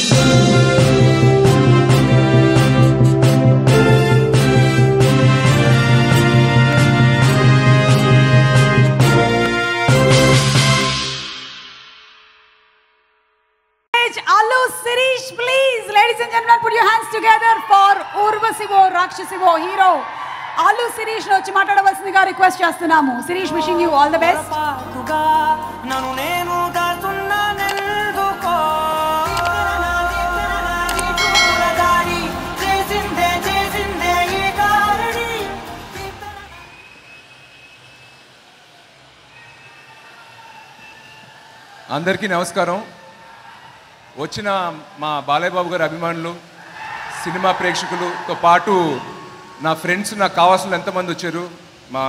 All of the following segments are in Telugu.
Stage, Allu Sirish, please. Ladies and gentlemen, put your hands together for Urvasivo, Rakshasivo, hero. Allu Sirish వచ్చి మాట్లాడవలసిందిగా రిక్వెస్ట్ చేస్తున్నాము Shirish wishing you all the best పొరపాటుగా నన్ను నేను దాటున్నానెందుకో చూడదారి చేసిందే చేసిందే ఈ కారణి అందరికీ నమస్కారం వచ్చిన మా బాలయ్య బాబు గారి అభిమానులు సినిమా ప్రేక్షకులతో పాటు నా ఫ్రెండ్స్ నాకు కావాల్సిన ఎంతమంది వచ్చారు మా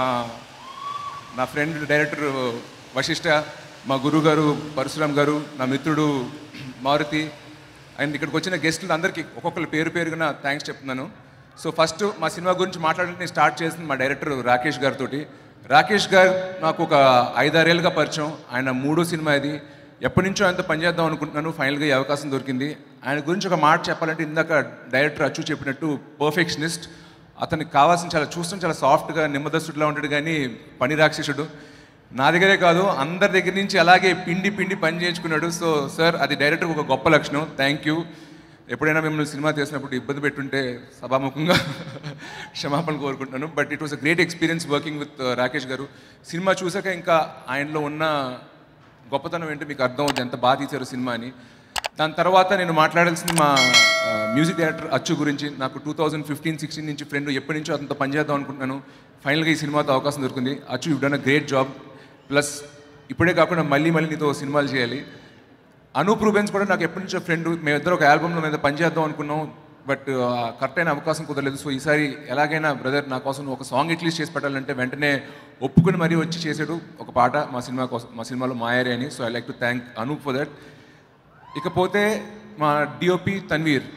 నా ఫ్రెండ్ డైరెక్టర్ వశిష్ఠ మా గురువు గారు పరశురామ్ గారు నా మిత్రుడు మారుతి అండ్ ఇక్కడికి వచ్చిన గెస్టులు అందరికీ ఒక్కొక్కరు పేరు పేరుగా థ్యాంక్స్ చెప్తున్నాను సో ఫస్ట్ మా సినిమా గురించి మాట్లాడంటే నేను స్టార్ట్ చేసింది మా డైరెక్టర్ రాకేష్ గారితో రాకేష్ గారు నాకు ఒక ఐదారేళ్ళుగా పరిచయం ఆయన మూడో సినిమా ఇది ఎప్పటి నుంచో ఆయనతో పనిచేద్దాం అనుకుంటున్నాను ఫైనల్గా ఈ అవకాశం దొరికింది ఆయన గురించి ఒక మాట చెప్పాలంటే ఇందాక డైరెక్టర్ అచ్చు చెప్పినట్టు పర్ఫెక్షనిస్ట్ అతనికి కావాల్సిన చాలా చూస్తాం చాలా సాఫ్ట్గా నిమ్మదస్తుడిలా ఉంటాడు కానీ పని రాక్షసుడు నా దగ్గరే కాదు అందరి దగ్గర నుంచి అలాగే పిండి పిండి పని చేయించుకున్నాడు సో సార్ అది డైరెక్టర్ ఒక గొప్ప లక్షణం థ్యాంక్ యూ ఎప్పుడైనా మిమ్మల్ని సినిమా తీసినప్పుడు ఇబ్బంది పెట్టుంటే సభాముఖంగా క్షమాపణ కోరుకుంటున్నాను but it was a great experience working with Rakesh garu cinema చూసాక ఇంకా ఆయనలో ఉన్న గొప్పతనం ఏంటో మీకు అర్థం అవుతుంది ఎంత బాగా తీశారు సినిమా అని దాని తర్వాత నేను మాట్లాడాల్సింది మా మ్యూజిక్ డైరెక్టర్ అచ్చు గురించి నాకు టూ థౌజండ్ ఫిఫ్టీన్ సిక్స్టీన్ నుంచి ఫ్రెండ్ ఎప్పటి నుంచో అతనితో పనిచేద్దాం అనుకుంటున్నాను ఫైనల్గా ఈ సినిమాతో అవకాశం దొరికింది Achu you done a great job plus ఇప్పుడే కాకుండా మళ్ళీ మళ్ళీ నీతో సినిమాలు చేయాలి అనూప్ రూబెన్స్ కూడా నాకు ఎప్పటి నుంచో ఫ్రెండ్ మేమిద్దరు ఒక ఆల్బమ్లో మీద పనిచేద్దాం అనుకున్నాం బట్ కరెక్ట్ అయిన అవకాశం కుదరలేదు సో ఈసారి ఎలాగైనా బ్రదర్ నా కోసం ఒక సాంగ్ అట్లీస్ట్ చేసి పెట్టాలంటే వెంటనే ఒప్పుకుని మరీ వచ్చి చేసాడు ఒక పాట మా సినిమా కోసం మా సినిమాలో మాయారి అని so I like to thank Anoop for that ఇకపోతే మా డిఓపి తన్వీర్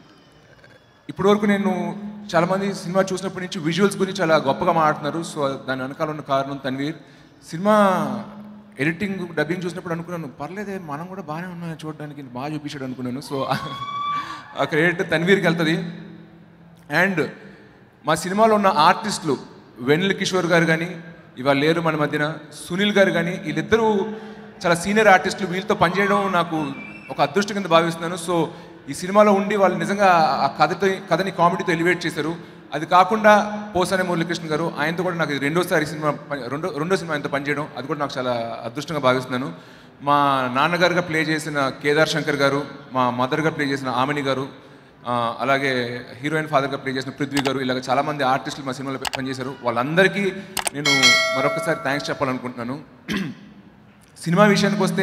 ఇప్పటివరకు నేను చాలామంది సినిమా చూసినప్పటి నుంచి విజువల్స్ గురించి చాలా గొప్పగా మాట్లాడుతున్నారు సో దాని వెనకాల ఉన్న కారణం తన్వీర్ సినిమా ఎడిటింగ్ డబ్బింగ్ చూసినప్పుడు అనుకున్నాను పర్లేదే మనం కూడా బాగానే ఉన్నాం చూడడానికి బాగా చూపించాడు అనుకున్నాను సో ఆ క్రెడిట్ తన్వీర్కి వెళ్తుంది అండ్ మా సినిమాలో ఉన్న ఆర్టిస్టులు వెన్నెల కిషోర్ గారు కానీ ఇవాళ లేరు మన మధ్యన సునీల్ గారు కానీ వీళ్ళిద్దరూ చాలా సీనియర్ ఆర్టిస్టులు వీళ్ళతో పనిచేయడం నాకు ఒక అదృష్టం కింద భావిస్తున్నాను సో ఈ సినిమాలో ఉండి వాళ్ళు నిజంగా ఆ కథతో కథని కామెడీతో ఎలివేట్ చేశారు అది కాకుండా పోసానే మురళీకృష్ణ గారు ఆయనతో కూడా నాకు ఇది రెండోసారి సినిమా పని- రెండో రెండో సినిమా ఆయనతో పనిచేయడం అది కూడా నాకు చాలా అదృష్టంగా భావిస్తున్నాను మా నాన్నగారుగా ప్లే చేసిన కేదార్ శంకర్ గారు మా మదర్గా ప్లే చేసిన ఆమెని గారు ఆ, అలాగే హీరోయిన్ ఫాదర్గా ప్లే చేసిన పృథ్వీ గారు ఇలాగ చాలామంది ఆర్టిస్టులు మా సినిమాలో పనిచేశారు వాళ్ళందరికీ నేను మరొకసారి థ్యాంక్స్ చెప్పాలనుకుంటున్నాను సినిమా విషయానికి వస్తే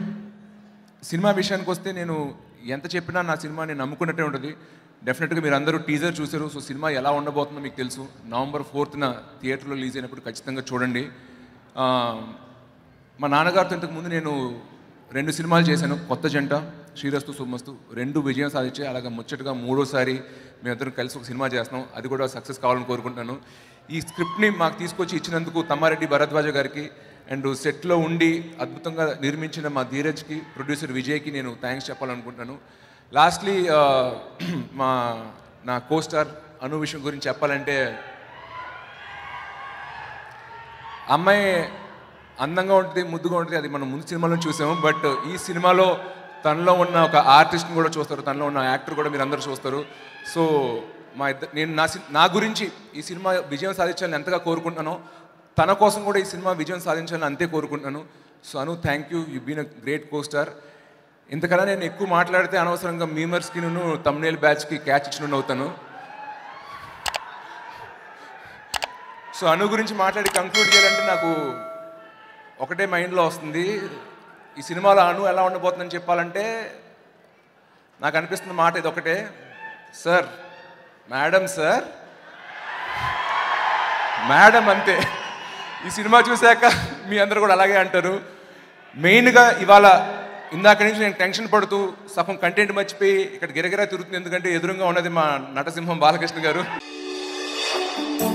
సినిమా విషయానికి వస్తే నేను ఎంత చెప్పినా నా సినిమా నేను నమ్ముకున్నట్టే ఉంటుంది డెఫినెట్గా మీరు అందరూ టీజర్ చూశారు సో సినిమా ఎలా ఉండబోతుందో మీకు తెలుసు నవంబర్ ఫోర్త్న థియేటర్లో రిలీజ్ అయినప్పుడు ఖచ్చితంగా చూడండి ఆ, మా నాన్నగారితో ఇంతకు ముందు నేను రెండు సినిమాలు చేశాను కొత్త జంట శ్రీరస్తు సుమస్తు రెండు విజయం సాధించాయి అలాగే ముచ్చటగా మూడోసారి మేమిద్దరం కలిసి ఒక సినిమా చేస్తున్నాం అది కూడా సక్సెస్ కావాలని కోరుకుంటున్నాను ఈ స్క్రిప్ట్ని మాకు తీసుకొచ్చి ఇచ్చినందుకు తమ్మారెడ్డి భరద్వాజ గారికి అండ్ సెట్లో ఉండి అద్భుతంగా నిర్మించిన మా ధీరజ్కి ప్రొడ్యూసర్ విజయ్కి నేను థ్యాంక్స్ చెప్పాలనుకుంటున్నాను లాస్ట్లీ మా నా కో స్టార్ అను విషయం గురించి చెప్పాలంటే అమ్మాయి అందంగా ఉంటుంది ముద్దుగా ఉంటుంది అది మనం ముందు సినిమాలో చూసాము బట్ ఈ సినిమాలో తనలో ఉన్న ఒక ఆర్టిస్ట్ని కూడా చూస్తారు తనలో ఉన్న యాక్టర్ కూడా మీరు అందరూ చూస్తారు సో మా ఇద్దరు నేను నా సి- నా గురించి ఈ సినిమా విజయం సాధించాలని ఎంతగా కోరుకుంటున్నానో తన కోసం కూడా ఈ సినిమా విజయం సాధించాలని అంతే కోరుకుంటున్నాను so Anu thank you you been a great co star ఇంతకన్నా నేను ఎక్కువ మాట్లాడితే అనవసరంగా మీమర్స్కి నేను తమ్నేల్ బ్యాచ్కి క్యాచ్ ఇచ్చిన అవుతాను సో అను గురించి మాట్లాడి కంక్లూడ్ చేయాలంటే నాకు ఒకటే మైండ్లో వస్తుంది ఈ సినిమాలో అను ఎలా ఉండబోతుందని చెప్పాలంటే నాకు అనిపిస్తున్న మాట ఇది ఒకటే సార్ మేడం సార్ మేడం అంతే ఈ సినిమా చూశాక మీ అందరూ కూడా అలాగే అంటారు మెయిన్గా ఇవాళ ఇందాక నుంచి నేను టెన్షన్ పడుతూ సగం కంటెంట్ మర్చిపోయి ఇక్కడ గిరగిరా తిరుగుతుంది ఎందుకంటే ఎదురుగా ఉన్నది మా నటసింహం బాలకృష్ణ గారు